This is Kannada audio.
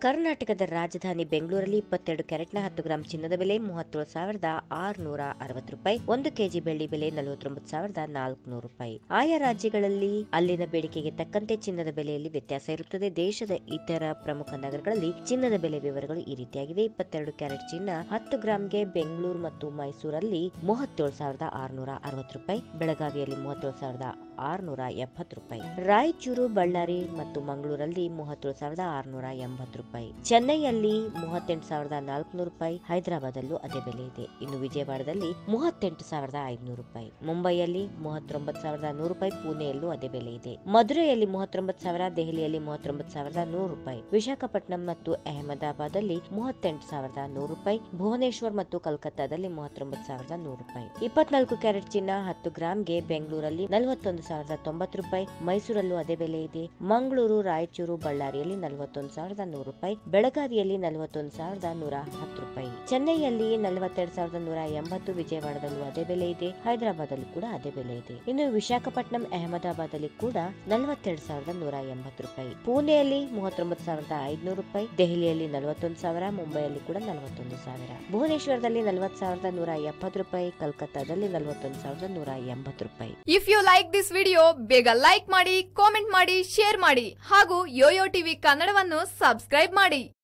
ಕರ್ನಾಟಕದ ರಾಜಧಾನಿ ಬೆಂಗಳೂರಲ್ಲಿ ಇಪ್ಪತ್ತೆರಡು ಕ್ಯಾರೆಟ್ನ ಹತ್ತು ಗ್ರಾಂ ಚಿನ್ನದ ಬೆಲೆ ಮೂವತ್ತೇಳು ಸಾವಿರದ ಆರುನೂರ ಅರವತ್ತು ರೂಪಾಯಿ ಒಂದು ಕೆಜಿ ಬೆಳ್ಳಿ ಬೆಲೆ ನಲವತ್ತೊಂಬತ್ತು ಸಾವಿರದ ನಾಲ್ಕುನೂರು ರೂಪಾಯಿ ಆಯಾ ರಾಜ್ಯಗಳಲ್ಲಿ ಅಲ್ಲಿನ ಬೇಡಿಕೆಗೆ ತಕ್ಕಂತೆ ಚಿನ್ನದ ಬೆಲೆಯಲ್ಲಿ ವ್ಯತ್ಯಾಸ ಇರುತ್ತದೆ ದೇಶದ ಇತರ ಪ್ರಮುಖ ನಗರಗಳಲ್ಲಿ ಚಿನ್ನದ ಬೆಲೆ ವಿವರಗಳು ಈ ರೀತಿಯಾಗಿದೆ ಇಪ್ಪತ್ತೆರಡು ಕ್ಯಾರೆಟ್ ಚಿನ್ನ ಹತ್ತು ಗ್ರಾಂಗೆ ಬೆಂಗಳೂರು ಮತ್ತು ಮೈಸೂರಲ್ಲಿ ಮೂವತ್ತೇಳು ಸಾವಿರದ ಆರುನೂರ ಅರವತ್ತು ರೂಪಾಯಿ ಬೆಳಗಾವಿಯಲ್ಲಿ ಮೂವತ್ತೇಳು ಸಾವಿರದ ಆರುನೂರ ಎಪ್ಪತ್ತು ರೂಪಾಯಿ ರಾಯಚೂರು ಬಳ್ಳಾರಿ ಮತ್ತು ಮಂಗಳೂರಲ್ಲಿ ಮೂವತ್ತೇಳು ಸಾವಿರದ ಆರುನೂರ ಎಂಬತ್ತು ರೂಪಾಯಿ ಚೆನ್ನೈಯಲ್ಲಿ ಮೂವತ್ತೆಂಟು ಸಾವಿರದ ನಾಲ್ಕುನೂರು ರೂಪಾಯಿ ಹೈದರಾಬಾದಲ್ಲೂ ಅದೇ ಬೆಲೆ ಇದೆ ಇನ್ನು ವಿಜಯವಾಡದಲ್ಲಿ ಮೂವತ್ತೆಂಟು ಸಾವಿರದ ಐದುನೂರು ರೂಪಾಯಿ ಮುಂಬೈಯಲ್ಲಿ ಮೂವತ್ತೊಂಬತ್ತು ಸಾವಿರದ ನೂರು ರೂಪಾಯಿ ಪುಣೆಯಲ್ಲೂ ಅದೇ ಬೆಲೆ ಇದೆ ಮಧುರೆಯಲ್ಲಿ ಮೂವತ್ತೊಂಬತ್ತು ಸಾವಿರ ದೆಹಲಿಯಲ್ಲಿ ಮೂವತ್ತೊಂಬತ್ತು ಸಾವಿರದ ನೂರು ರೂಪಾಯಿ ವಿಶಾಖಪಟ್ಟಣಂ ಮತ್ತು ಅಹಮದಾಬಾದಲ್ಲಿ ಮೂವತ್ತೆಂಟು ಸಾವಿರದ ನೂರು ರೂಪಾಯಿ ಭುವನೇಶ್ವರ್ ಮತ್ತು ಕಲ್ಕತ್ತಾದಲ್ಲಿ ಮೂವತ್ತೊಂಬತ್ತು ಸಾವಿರದ ನೂರು ರೂಪಾಯಿ ಇಪ್ಪತ್ನಾಲ್ಕು ಕ್ಯಾರೆಟ್ ಚಿನ್ನ ಹತ್ತು ಗ್ರಾಂಗೆ ಬೆಂಗಳೂರಲ್ಲಿ ನಲವತ್ತೊಂದು ಸಾವಿರದ ತೊಂಬತ್ತು ರೂಪಾಯಿ ಮೈಸೂರಲ್ಲೂ ಅದೇ ಬೆಲೆ ಇದೆ ಮಂಗಳೂರು ರಾಯಚೂರು ಬಳ್ಳಾರಿಯಲ್ಲಿ ನಲವತ್ತೊಂದು ಸಾವಿರದ ನೂರು ರೂಪಾಯಿ ಬೆಳಗಾವಿಯಲ್ಲಿ ನಲವತ್ತೊಂದು ಸಾವಿರದ ನೂರ ಹತ್ತು ರೂಪಾಯಿ ಚೆನ್ನೈಯಲ್ಲಿ ನಲವತ್ತೆರಡು ಸಾವಿರದ ನೂರ ಎಂಬತ್ತು ವಿಜಯವಾಡದಲ್ಲೂ ಅದೇ ಬೆಲೆ ಇದೆ ಹೈದರಾಬಾದಲ್ಲೂ ಕೂಡ ಅದೇ ಬೆಲೆ ಇದೆ ಇನ್ನು ವಿಶಾಖಪಟ್ಟಣಂ ಅಹಮದಾಬಾದಲ್ಲಿ ಕೂಡ ನಲವತ್ತೆರಡು ಸಾವಿರದ ನೂರ ಎಂಬತ್ತು ರೂಪಾಯಿ ಪುಣೆಯಲ್ಲಿ ಮೂವತ್ತೊಂಬತ್ತು ಸಾವಿರದ ಐದುನೂರು ರೂಪಾಯಿ ದೆಹಲಿಯಲ್ಲಿ ನಲವತ್ತೊಂದು ಸಾವಿರ ಮುಂಬೈಯಲ್ಲಿ ಕೂಡ ನಲವತ್ತೊಂದು ಸಾವಿರ ಭುವನೇಶ್ವರದಲ್ಲಿ ನಲವತ್ತು ಸಾವಿರದ ನೂರ ಎಪ್ಪತ್ತು ರೂಪಾಯಿ ಕಲ್ಕತ್ತಾದಲ್ಲಿ ನಲವತ್ತೊಂದು ಸಾವಿರದ ನೂರ ಎಂಬತ್ತು ರೂಪಾಯಿ if you like this video ಬೇಗ ಲೈಕ್ ಮಾಡಿ ಕಾಮೆಂಟ್ ಮಾಡಿ ಶೇರ್ ಮಾಡಿ ಹಾಗೂ ಯೋಯೋ ಟಿವಿ ಕನ್ನಡವನ್ನು ಸಬ್ಸ್ಕ್ರೈಬ್ ಮಾಡಿ